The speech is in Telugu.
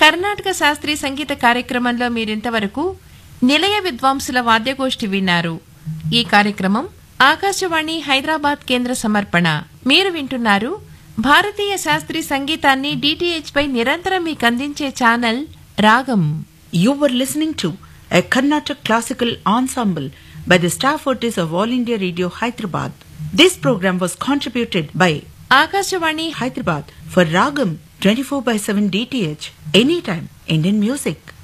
కర్ణాటక శాస్త్రీయ సంగీత కార్యక్రమంలో మీరింతవరకు నిలయ విద్వాంసుల వాద్యగోష్ఠి విన్నారు ఈ కార్యక్రమం ఆకాశవాణి హైదరాబాద్ కేంద్ర సమర్పణ మీరు వింటున్నారు భారతీయ శాస్త్రీయ సంగీతాన్ని డిటిహెచ్ పై నిరంతరం మీకు అందించే ఛానల్ రాగం You were listening to a Carnatic classical ensemble by the staff artists of All India Radio Hyderabad. This program was contributed by Akashvani Hyderabad for Ragam 24 by 7 DTH. Anytime, Indian music.